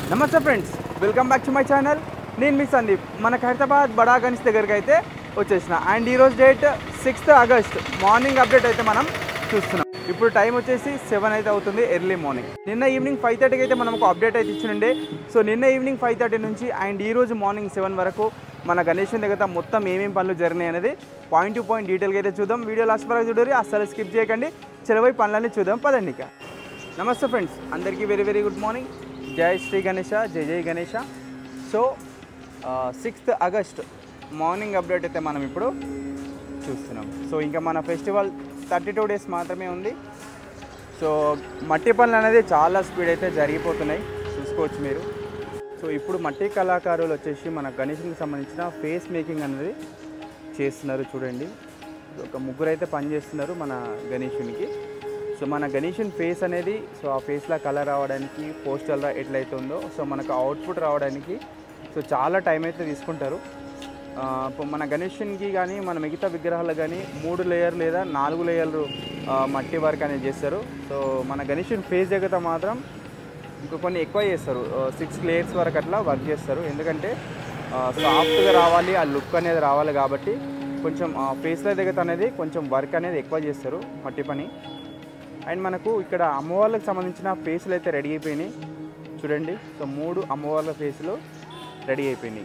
నమస్తే friends welcome back to my channel నేను మీ సందీప్ మన హైదరాబాద్ బడా గణేష్ దగ్గరికి అయితే వచ్చేసిన అండ్ ఈరోజు date sixth August morning update అయితే మనం చూస్తున్నాం ఇప్పుడు టైం వచ్చేసి సెవెన్ అయితే అవుతుంది ఎర్లీ మార్నింగ్ నిన్న ఈవినింగ్ ఫైవ్ థర్టీకి అయితే మనం ఒక అప్డేట్ అయితే ఇచ్చినుండే సో నిన్న ఈవినింగ్ ఫైవ్ థర్టీ నుంచి అండ్ ఈ రోజు మార్నింగ్ సెవెన్ వరకు మన గణేష్ దగ్గర మొత్తం ఏమేమి పనులు జరిగినాయి అనేది పాయింట్ టు పాయింట్ డీటెయిల్గా అయితే చూద్దాం వీడియో లాస్ట్ వరకు చూడరు అస్సలు స్కిప్ చేయకండి చెలవై పనులన్నీ చూద్దాం పదండి ఇక నమస్తే ఫ్రెండ్స్ అందరికీ వెరీ వెరీ గుడ్ మార్నింగ్ జై శ్రీ గణేష జై జై Ganesha so sixth August morning update అయితే మనం ఇప్పుడు చూస్తున్నాం సో ఇంకా మన ఫెస్టివల్ థర్టీ టూ డేస్ మాత్రమే ఉంది సో మట్టి పనులు అనేది చాలా స్పీడ్ అయితే జరిగిపోతున్నాయి చూసుకోవచ్చు మీరు సో ఇప్పుడు మట్టి కళాకారులు వచ్చేసి మన గణేషునికి సంబంధించిన ఫేస్ మేకింగ్ అనేది చేస్తున్నారు చూడండి ఒక ముగ్గురు అయితే పనిచేస్తున్నారు మన గణేషునికి సో మన గణేషన్ ఫేస్ అనేది సో ఆ ఫేస్లో కలర్ రావడానికి పోస్టర్లో ఎట్లయితే ఉందో సో మనకు అవుట్పుట్ రావడానికి సో చాలా టైం అయితే తీసుకుంటారు ఆ, ఇప్పుడు మన గణేషన్కి కానీ మన మిగతా విగ్రహాలు కానీ మూడు లేయర్ లేదా నాలుగు లేయర్లు ఆ, మట్టి వర్క్ అనేది చేస్తారు సో మన గణేషన్ ఫేస్ దగ్గర మాత్రం ఇంకా కొన్ని ఎక్కువ చేస్తారు సిక్స్ లేయర్స్ వరకు అట్లా వర్క్ చేస్తారు ఎందుకంటే సాఫ్ట్గా రావాలి ఆ లుక్ అనేది రావాలి కాబట్టి కొంచెం ఫేస్ల దగ్గర అనేది కొంచెం వర్క్ అనేది ఎక్కువ చేస్తారు మట్టి పని అండ్ మనకు ఇక్కడ అమ్మవార్లకు సంబంధించిన ఫేసులు అయితే రెడీ అయిపోయినాయి చూడండి సో మూడు అమ్మవార్ల ఫేసులు రెడీ అయిపోయినాయి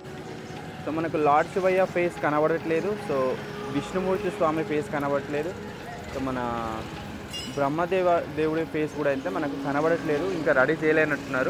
సో మనకు లార్డ్ శివయ్య ఫేస్ కనబడట్లేదు సో విష్ణుమూర్తి స్వామి ఫేస్ కనబడట్లేదు సో మన బ్రహ్మదేవ దేవుడి ఫేస్ కూడా అయితే మనకు కనబడట్లేదు ఇంకా రెడీ చేయలేనట్టున్నారు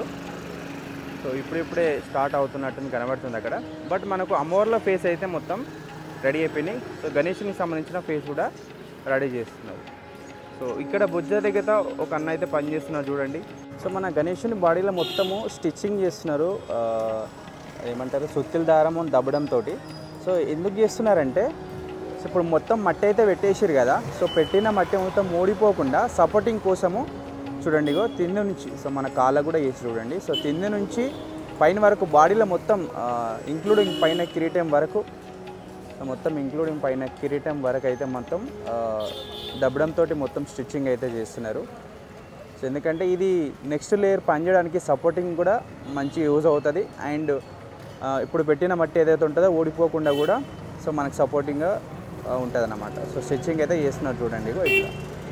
సో ఇప్పుడిప్పుడే స్టార్ట్ అవుతున్నట్టు కనబడుతుంది అక్కడ బట్ మనకు అమ్మవార్ల ఫేస్ అయితే మొత్తం రెడీ అయిపోయినాయి సో గణేషునికి సంబంధించిన ఫేస్ కూడా రెడీ చేస్తున్నారు సో ఇక్కడ బుజ్జ దగ్గర ఒక అన్న అయితే పని చేస్తున్నారు చూడండి సో మన గణేషుని బాడీలో మొత్తము స్టిచ్చింగ్ చేస్తున్నారు ఆ, ఏమంటారు సుత్తిల దారము దబ్బడంతో సో ఎందుకు చేస్తున్నారంటే సో ఇప్పుడు మొత్తం మట్టి అయితే పెట్టేసారు కదా సో పెట్టిన మట్టి మొత్తం ఊడిపోకుండా సపోర్టింగ్ కోసము చూడండి ఇగో తిండి నుంచి సో మన కాళ్ళ కూడా వేసి చూడండి సో తిండి నుంచి పైన వరకు బాడీలో మొత్తం ఇంక్లూడింగ్ పైన కిరీటం వరకు సో మొత్తం ఇంక్లూడింగ్ పైన కిరీటం వరకు అయితే మొత్తం దబ్బడంతో మొత్తం స్టిచ్చింగ్ అయితే చేస్తున్నారు సో ఎందుకంటే ఇది నెక్స్ట్ లేయర్ పనిచేయడానికి సపోర్టింగ్ కూడా మంచి యూజ్ అవుతుంది అండ్ ఇప్పుడు పెట్టిన మట్టి ఏదైతే ఉంటుందో ఊడిపోకుండా కూడా సో మనకు సపోర్టింగ్గా ఉంటుంది అన్నమాట సో స్టిచ్చింగ్ అయితే చేస్తున్నారు చూడండి ఇగో ఇట్లా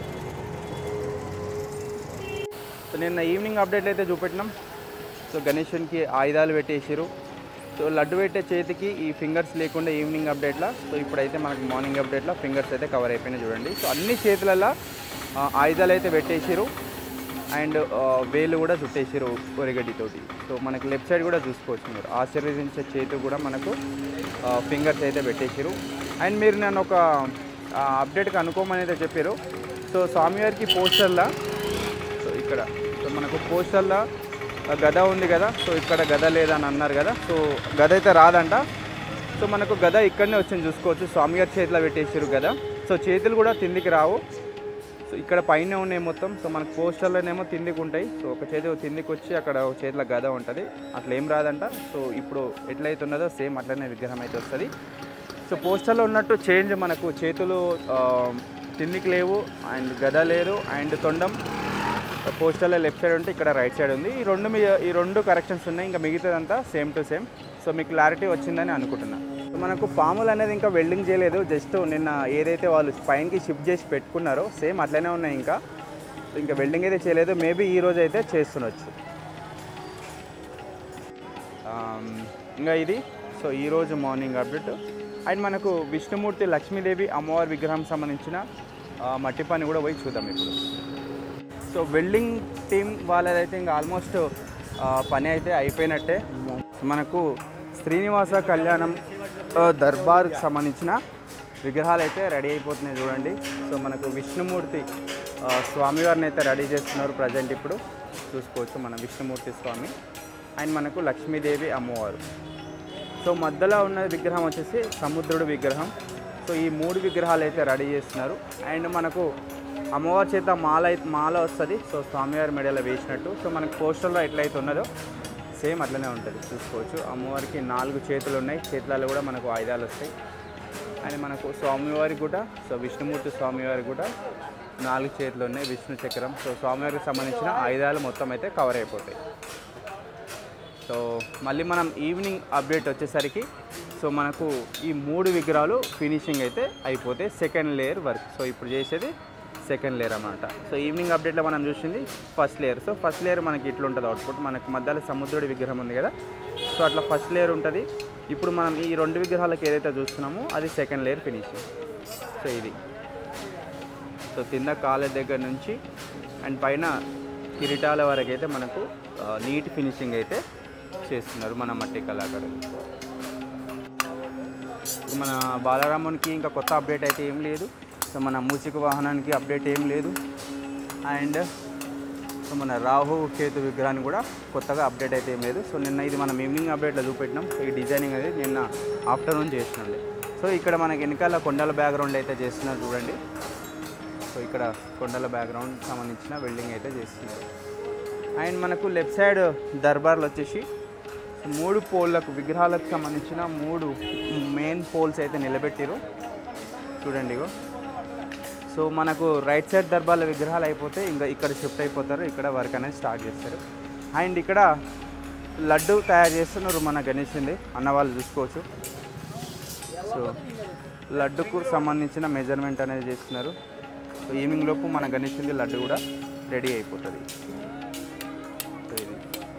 సో నిన్న ఈవినింగ్ అప్డేట్ అయితే చూపెట్టినాం సో గణేషునికి ఆయుధాలు పెట్టేసారు సో లడ్డు పెట్టే చేతికి ఈ ఫింగర్స్ లేకుండా ఈవినింగ్ అప్డేట్లో సో ఇప్పుడైతే మనకి మార్నింగ్ అప్డేట్లో ఫింగర్స్ అయితే కవర్ అయిపోయినాయి చూడండి సో అన్ని చేతులలో ఆ, ఆయుధాలు అయితే పెట్టేసారు అండ్ వేలు కూడా చుట్టేసారు ఒరిగడ్డితోటి సో మనకి లెఫ్ట్ సైడ్ కూడా చూసుకోవచ్చు మీరు ఆశీర్వదించే చేతి కూడా మనకు ఫింగర్స్ అయితే పెట్టేసారు అండ్ మీరు నన్ను ఒక అప్డేట్కి అనుకోమని అయితే చెప్పారు సో స్వామివారికి పోస్టర్లా సో ఇక్కడ సో మనకు పోస్టర్లో గద ఉంది కదా సో ఇక్కడ గద లేదని అన్నారు కదా సో గద అయితే రాదంట సో మనకు గద ఇక్కడనే వచ్చింది చూసుకోవచ్చు స్వామిగారి చేతిలో పెట్టేసారు గద సో చేతులు కూడా తిండికి రావు సో ఇక్కడ పైన ఉన్నాయి మొత్తం సో మనకు పోస్టర్లోనేమో తిండికి ఉంటాయి సో ఒక చేతి తిండికి వచ్చి అక్కడ ఒక చేతిలో గద ఉంటుంది అట్లా ఏం రాదంట సో ఇప్పుడు ఎట్లయితే ఉన్నదో సేమ్ అట్లనే విగ్రహం అయితే వస్తుంది సో పోస్టర్లో ఉన్నట్టు చేంజ్ మనకు చేతులు ఆ, తిండికి లేవు అండ్ గద లేదు అండ్ తొండం పోస్టర్లో లెఫ్ట్ సైడ్ ఉంటే ఇక్కడ రైట్ సైడ్ ఉంది ఈ రెండు మీ ఈ రెండు కరెక్షన్స్ ఉన్నాయి ఇంకా మిగతాదంతా సేమ్ టు సేమ్ సో మీకు క్లారిటీ వచ్చిందని అనుకుంటున్నా సో మనకు పాములు అనేది ఇంకా వెల్డింగ్ చేయలేదు జస్ట్ నిన్న ఏదైతే వాళ్ళు పైనకి షిఫ్ట్ చేసి పెట్టుకున్నారో సేమ్ అట్లనే ఉన్నాయి ఇంకా ఇంకా వెల్డింగ్ అయితే చేయలేదు మేబీ ఈ రోజు అయితే చేస్తుండొచ్చు ఆమ్, ఇంకా ఇది సో ఈరోజు మార్నింగ్ అప్డేట్ అండ్ మనకు విష్ణుమూర్తి లక్ష్మీదేవి అమ్మవారి విగ్రహం సంబంధించిన ఆ, మట్టి పని కూడా పోయి చూద్దాం ఇప్పుడు సో వెల్డింగ్ టీం వాళ్ళదైతే ఇంకా ఆల్మోస్ట్ పని అయితే అయిపోయినట్టే మనకు శ్రీనివాస కళ్యాణం ఆ, దర్బార్కి సంబంధించిన విగ్రహాలు అయితే రెడీ అయిపోతున్నాయి చూడండి సో మనకు విష్ణుమూర్తి ఆ, స్వామివారిని అయితే రెడీ చేస్తున్నారు ప్రజెంట్ ఇప్పుడు చూసుకోవచ్చు మన విష్ణుమూర్తి స్వామి అండ్ మనకు లక్ష్మీదేవి అమ్మవారు సో మధ్యలో ఉన్న విగ్రహం వచ్చేసి సముద్రుడు విగ్రహం సో ఈ మూడు విగ్రహాలు అయితే రెడీ చేస్తున్నారు అండ్ మనకు అమ్మవారి చేత మాల అయి- మాల వస్తుంది సో స్వామివారి మెడలో వేసినట్టు సో మనకు పోస్టర్లో ఎట్లయితే ఉన్నదో సేమ్ అట్లనే ఉంటుంది చూసుకోవచ్చు అమ్మవారికి నాలుగు చేతులు ఉన్నాయి చేతులలో కూడా మనకు ఆయుధాలు వస్తాయి అండ్ మనకు స్వామివారికి కూడా సో విష్ణుమూర్తి స్వామివారికి కూడా నాలుగు చేతులు ఉన్నాయి విష్ణు చక్రం సో స్వామివారికి సంబంధించిన ఆయుధాలు మొత్తం అయితే కవర్ అయిపోతాయి సో మళ్ళీ మనం ఈవినింగ్ అప్డేట్ వచ్చేసరికి సో మనకు ఈ మూడు విగ్రహాలు ఫినిషింగ్ అయితే అయిపోతే సెకండ్ లేయర్ వర్క్ సో ఇప్పుడు చేసేది సెకండ్ లేయర్ అన్నమాట సో ఈవినింగ్ అప్డేట్లో మనం చూసింది first layer so first layer మనకి ఇట్లా ఉంటుంది అవుట్పుట్ మనకి మధ్యలో సముద్రుడి విగ్రహం ఉంది కదా సో అట్లా ఫస్ట్ లేయర్ ఉంటుంది ఇప్పుడు మనం ఈ రెండు విగ్రహాలకు ఏదైతే చూస్తున్నామో అది సెకండ్ లేయర్ ఫినిషింగ్ సో ఇది సో కింద కాళ్ళ దగ్గర నుంచి అండ్ పైన కిరీటాల వరకు అయితే మనకు నీట్ ఫినిషింగ్ అయితే చేస్తున్నారు మన మట్టి కళాకారులు సో మన బాలరామునికి ఇంకా కొత్త అప్డేట్ అయితే ఏం లేదు సో మన మూసిక వాహనానికి అప్డేట్ ఏం లేదు అండ్ సో మన రాహు కేతు విగ్రహానికి కూడా కొత్తగా అప్డేట్ అయితే ఏం లేదు సో నిన్న ఇది మనం ఈవినింగ్ అప్డేట్లో చూపెట్టినాం ఈ డిజైనింగ్ అనేది నిన్న ఆఫ్టర్నూన్ చేసినండి సో ఇక్కడ మనకి వెనకాల కొండల బ్యాక్గ్రౌండ్ అయితే చేస్తున్నారు చూడండి సో ఇక్కడ కొండల బ్యాక్గ్రౌండ్ సంబంధించిన వెల్డింగ్ అయితే చేస్తున్నారు అండ్ మనకు లెఫ్ట్ సైడ్ దర్బార్లు వచ్చేసి మూడు పోల్లకు విగ్రహాలకు సంబంధించిన మూడు మెయిన్ పోల్స్ అయితే నిలబెట్టారు చూడండి ఇగో సో మనకు రైట్ సైడ్ దర్బార్ల విగ్రహాలు అయిపోతే ఇంకా ఇక్కడ షిఫ్ట్ అయిపోతారు ఇక్కడ వర్క్ అనేది స్టార్ట్ చేస్తారు అండ్ ఇక్కడ లడ్డు తయారు చేస్తున్నారు మన గణేషుంది అన్న వాళ్ళు చూసుకోవచ్చు సో లడ్డుకు సంబంధించిన మెజర్మెంట్ అనేది చేస్తున్నారు సో ఈవినింగ్ లోపు మన గణేషుంది లడ్డు కూడా రెడీ అయిపోతుంది సో ఇది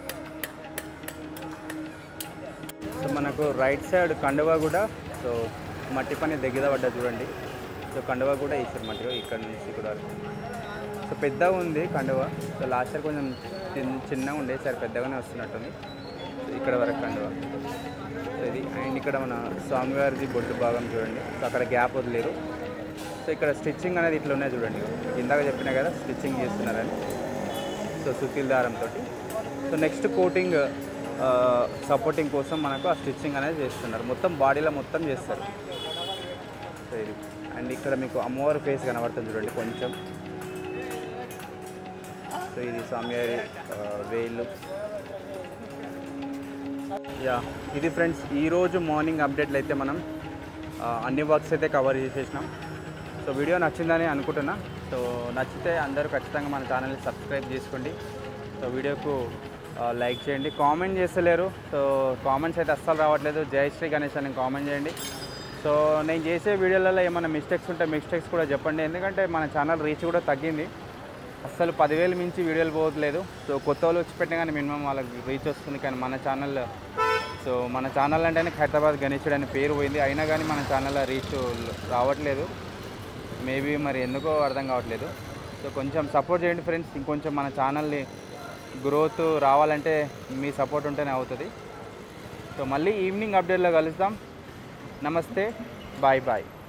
సో మనకు రైట్ సైడ్ కండువా కూడా సో మట్టి పని దగ్గర పడ్డా చూడండి సో కండువా కూడా వేసారు మట్టిగా ఇక్కడ నుంచి ఇక్కడ వరకు సో పెద్దగా ఉంది కండువా సో లాస్ట్ ఇయర్ కొంచెం చిన్న చిన్నగా ఉండే సరే పెద్దగానే వస్తున్నట్టుంది సో ఇక్కడ వరకు కండువా సో ఇది అండ్ ఇక్కడ మన స్వామివారిది బొట్టు భాగం చూడండి సో అక్కడ గ్యాప్ వదిలేరు సో ఇక్కడ స్టిచ్చింగ్ అనేది ఇట్లా ఉన్నాయి చూడండి ఇందాక చెప్పినా కదా స్టిచ్చింగ్ చేస్తున్నారని సో సుకీల్ దారంతో సో నెక్స్ట్ కోటింగ్ సపోర్టింగ్ కోసం మనకు ఆ స్టిచ్చింగ్ అనేది చేస్తున్నారు మొత్తం బాడీలో మొత్తం చేస్తారు సో ఇది అండ్ ఇక్కడ మీకు అమ్మవారి ఫేస్ కనబడుతుంది చూడండి కొంచెం సో ఇది స్వామివారి ఆ, వేళ్ళు యా ఇది ఫ్రెండ్స్ ఈరోజు మార్నింగ్ అప్డేట్లు అయితే మనం ఆ, అన్ని వర్క్స్ అయితే కవర్ చేసేసినాం సో వీడియో నచ్చిందని అనుకుంటున్నా సో నచ్చితే అందరూ ఖచ్చితంగా మన ఛానల్ని సబ్స్క్రైబ్ చేసుకోండి సో వీడియోకు ఆ, లైక్ చేయండి కామెంట్ చేస్తలేరు సో కామెంట్స్ అయితే అస్సలు రావట్లేదు జై శ్రీ గణేష్ అని కామెంట్ చేయండి సో నేను చేసే వీడియోలలో ఏమైనా మిస్టేక్స్ ఉంటే మిస్టేక్స్ కూడా చెప్పండి ఎందుకంటే మన ఛానల్ రీచ్ కూడా తగ్గింది అస్సలు పదివేలు మించి వీడియోలు పోవట్లేదు సో కొత్త వాళ్ళు వచ్చి పెట్టినా కానీ మినిమం వాళ్ళకి రీచ్ వస్తుంది కానీ మన ఛానల్ సో మన ఛానల్ అంటేనే హైదరాబాద్ గణేశుడు అనే పేరు పోయింది అయినా కానీ మన ఛానల్ రీచ్ రావట్లేదు మేబీ మరి ఎందుకో అర్థం కావట్లేదు సో కొంచెం సపోర్ట్ చేయండి ఫ్రెండ్స్ ఇంకొంచెం మన ఛానల్ని గ్రోత్ రావాలంటే మీ సపోర్ట్ ఉంటేనే అవుతుంది సో మళ్ళీ ఈవినింగ్ అప్డేట్లో కలుద్దాం నమస్తే బాయ్ బాయ్